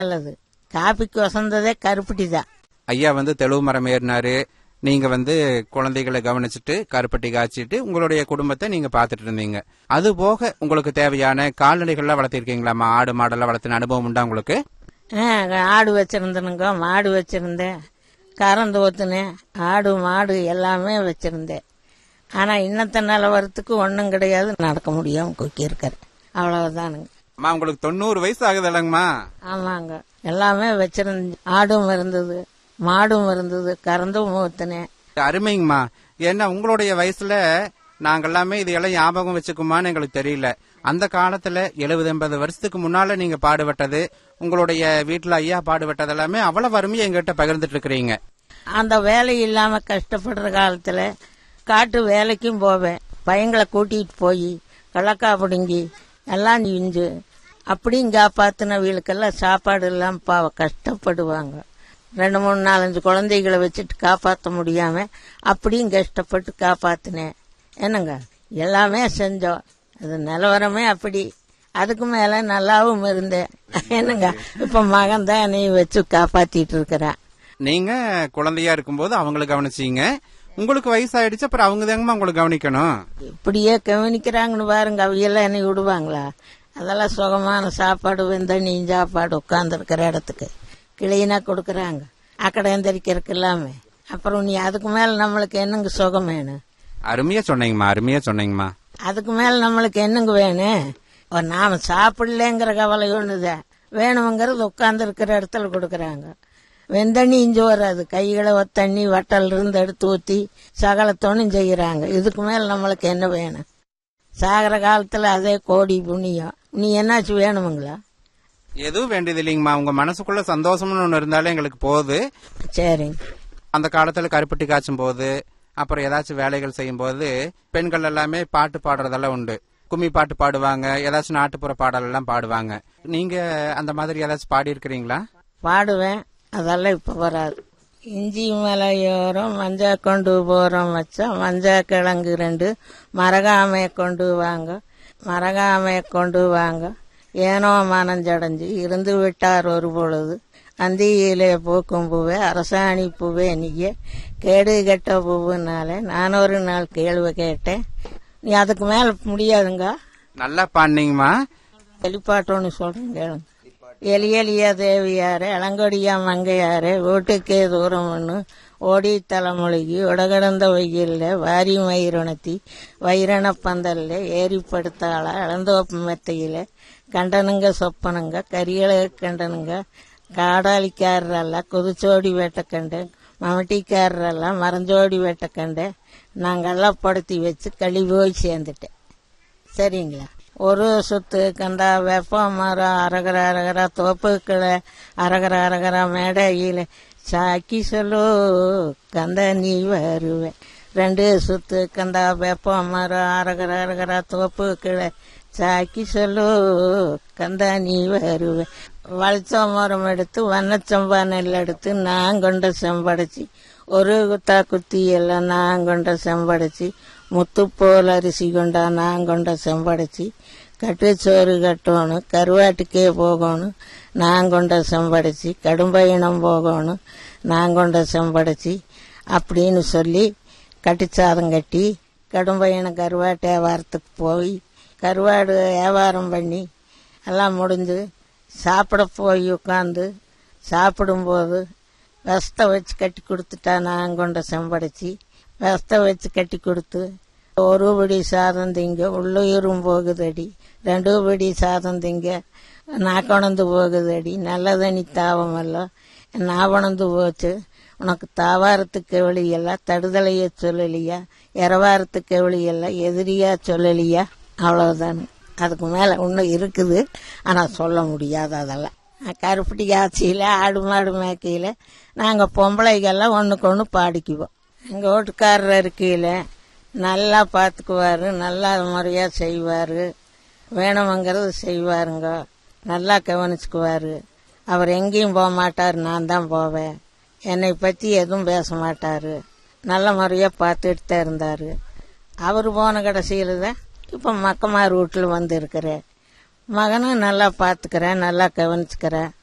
நல்லது காப்பிக்கு வசந்ததே கருப்பட்டி தான் ஐயா வந்து தெளிவு மரம் ஏறினாரு நீங்க வந்து குழந்தைகளை கவனிச்சுட்டு கருப்பட்டி காய்ச்சிட்டு உங்களுடைய குடும்பத்தை நீங்க பாத்துட்டு இருந்தீங்க அது போக உங்களுக்கு தேவையான கால்நடைகள்லாம் வளர்த்திருக்கீங்களாமா ஆடு மாடெல்லாம் வளர்த்தின அனுபவம் உண்டா உங்களுக்கு ஆ, ஆடு வச்சிருந்தனுங்க மாடு வச்சிருந்தேன் கறந்து ஊத்துனேன் ஆடு மாடு எல்லாமே வச்சிருந்தேன் ஆனா இன்னத்த நிலவரத்துக்கு ஒன்றும் கிடையாது நடக்க முடியாம கொக்கி இருக்கிறேன் அவ்வளவுதானுங்க அம்மா உங்களுக்கு தொண்ணூறு வயசு ஆகுது இல்லைங்கம்மா ஆமாங்க எல்லாமே வச்சிருந்த ஆடும் இருந்தது மாடும் இருந்தது கறந்தும் ஊத்துனேன் அருமைங்கம்மா ஏன்னா உங்களுடைய வயசுல நாங்க எல்லாமே இதையெல்லாம் ஞாபகம் வச்சுக்குமான்னு எங்களுக்கு தெரியல அந்த காலத்துல எழுபது எண்பது வருஷத்துக்கு முன்னால நீங்க பாடுபட்டது உங்களுடைய வீட்டுல ஐயா பாடுபட்டது எல்லாமே அவ்வளவு அருமையா எங்கிட்ட பகிர்ந்துட்டு இருக்கிறீங்க அந்த வேலை இல்லாம கஷ்டப்படுற காலத்துல காட்டு வேலைக்கும் போவேன் பையங்களை கூட்டிட்டு போய் கலக்கா பிடுங்கி எல்லாம் இஞ்சு அப்படியும் காப்பாத்தினவங்களுக்கெல்லாம் சாப்பாடு இல்லாம பாவ கஷ்டப்படுவாங்க ரெண்டு மூணு நாலஞ்சு குழந்தைகளை வச்சுட்டு காப்பாற்ற முடியாம அப்படியும் கஷ்டப்பட்டு காப்பாத்தினேன் என்னங்க எல்லாமே செஞ்சோம் அது நிலவரமே அப்படி அதுக்கு மேல நல்லாவும் இருந்தேன் என்னங்க இப்ப மகன் தான் என்னைய வச்சு காப்பாத்திட்டு இருக்கிறான் நீங்க குழந்தையா இருக்கும்போது அவங்களை கவனிச்சீங்க உங்களுக்கு வயசாயிடுச்சு அப்புறம் அவங்க தாங்கம்மா உங்களை கவனிக்கணும் இப்படியே கவனிக்கிறாங்கன்னு பாருங்க அவையெல்லாம் என்னை விடுவாங்களா அதெல்லாம் சுகமான சாப்பாடு வெந்தண்ணி சாப்பாடு உட்காந்துருக்கிற இடத்துக்கு கிளீனா கொடுக்கறாங்க அக்கடை எந்திரிக்கிறதுக்கு எல்லாமே அப்புறம் நீ அதுக்கு மேல நம்மளுக்கு என்னங்க சுகம் வேணும் அருமையா சொன்னீங்கம்மா அருமையா சொன்னீங்கம்மா அதுக்கு மேல நம்மளுக்கு என்னங்க வேணும் ஒரு நாம சாப்பிடலங்கிற கவலை ஒண்ணுதான் வேணுங்கிறது உட்கார்ந்து இருக்கிற இடத்துல கொடுக்கறாங்க வெந்தண்ணி இஞ்சி வராது கைகளை தண்ணி வட்டல் இருந்து எடுத்து ஊத்தி சகலத்தோணும் செய்யறாங்க இதுக்கு மேல நம்மளுக்கு என்ன வேணும் சாகிற காலத்துல அதே கோடி புண்ணியம் நீ என்னாச்சு வேணுமுங்களா எதுவும் வேண்டியது இல்லைங்கம்மா உங்க மனசுக்குள்ள சந்தோஷம்னு ஒண்ணு இருந்தாலே எங்களுக்கு போகுது சரிங்க அந்த காலத்துல கருப்பட்டி காய்ச்சும் போது அப்புறம் ஏதாச்சும் வேலைகள் செய்யும் போது பெண்கள் எல்லாமே பாட்டு பாடுறதெல்லாம் உண்டு கும்மி பாட்டு பாடுவாங்க ஏதாச்சும் நாட்டுப்புற பாடல் எல்லாம் பாடுவாங்க நீங்க அந்த மாதிரி ஏதாச்சும் பாடி இருக்கிறீங்களா பாடுவேன் அதெல்லாம் இப்ப வராது இஞ்சி மலையோரம் மஞ்சா கொண்டு போறோம் வச்சா மஞ்சா கிழங்கு ரெண்டு மரகாமைய கொண்டு வாங்க மரகாமைய கொண்டு வாங்க ஏனோ மனஞ்சடைஞ்சு இருந்து விட்டார் ஒரு பொழுது அந்தியிலே பூக்கும் பூவே அரசாணி பூவே நீயே கேடு கெட்ட பூவுனாலே நான் ஒரு நாள் கேள்வி கேட்டேன் நீ அதுக்கு மேல முடியாதுங்க நல்லா பாடினீங்கம்மா வெளிப்பாட்டோன்னு சொல்றேன் கேளுங்க எலியலியா தேவியாரே இளங்கொடியா மங்கையாரே வீட்டுக்கே தூரம் ஒன்று ஓடி தலைமொழிகி உடகடந்த வெயில்ல வாரி மயிருணத்தி வைரண பந்தல்ல ஏறி படுத்தாள இளந்தோப்பு மெத்தையில கண்டனுங்க சொப்பனுங்க கரியலை கண்டனுங்க காடாளிக்காரரெல்லாம் குதிச்சோடி வேட்ட கண்டேன் மமட்டிக்காரரெல்லாம் மறைஞ்சோடி வேட்ட கண்டேன் நாங்கெல்லாம் படுத்தி வச்சு களி போய் சேர்ந்துட்டேன் சரிங்களா ஒரு சுத்து கண்டா வெப்ப மரம் அரகர அரகர தோப்புக்களை அரகர அரகர மேடையில சாக்கி சொல்லு கந்த நீ வருவேன் ரெண்டு சுத்து கண்டா வெப்ப மரம் அரகர அரகர தோப்புக்களை சாக்கி சொல்லு கந்த நீ வருவேன் வளைச்ச மரம் எடுத்து வண்ணச்சம்பா நெல் எடுத்து நான் கொண்ட செம்படைச்சி ஒரு குத்தா குத்தி எல்லாம் நான் கொண்ட செம்படைச்சி முத்து போல் அரிசி கொண்டா நான் கொண்ட செம்படைச்சி கட்டுச்சோறு கட்டணும் கருவாட்டுக்கே போகணும் நான் கொண்ட செம்படைச்சி கடும்பயணம் போகணும் நான் கொண்ட செம்படைச்சி அப்படின்னு சொல்லி கட்டுச்சாதம் கட்டி கடும்பயணம் கருவாட்டு வியாபாரத்துக்கு போய் கருவாடு வியாபாரம் பண்ணி எல்லாம் முடிஞ்சு சாப்பிட போய் உட்காந்து சாப்பிடும்போது வெஸ்தை வச்சு கட்டி கொடுத்துட்டா நான் கொண்ட செம்படைச்சி வெஸ்தை வச்சு கட்டி கொடுத்து ஒரு படி சாதம் திங்க உள்ளுயிரும் போகுதடி ரெண்டு படி சாதம் திங்க நாக்கணந்து போகுதடி நல்லதனி தாவமல்ல நாவணந்து போச்சு உனக்கு தாவாரத்துக்கு எவ்வளியல்ல தடுதலைய சொல்லலியா இரவாரத்துக்கு எவ்வளியல்ல எதிரியா சொல்லலியா அவ்வளவுதான் அதுக்கு மேல இன்னும் இருக்குது ஆனா சொல்ல முடியாது அதெல்லாம் கருப்பட்டி காய்ச்சியில ஆடு மாடு மேய்க்கையில நாங்க பொம்பளைகள்லாம் ஒண்ணுக்கு ஒண்ணு பாடிக்குவோம் எங்க வீட்டுக்காரர் இருக்கையில நல்லா பார்த்துக்குவாரு நல்லா முறையா செய்வாரு வேணுமங்கிறது செய்வாருங்க நல்லா கவனிச்சுக்குவாரு அவர் எங்கேயும் போக மாட்டார் நான் தான் போவேன் என்னை பத்தி எதுவும் பேச மாட்டாரு நல்ல முறையா பார்த்துட்டு தான் இருந்தாரு அவர் போன கடைசியில தான் இப்ப மக்கமார் வீட்டில் வந்து இருக்கிறேன் மகனும் நல்லா பார்த்துக்கிறேன் நல்லா கவனிச்சுக்கிறேன்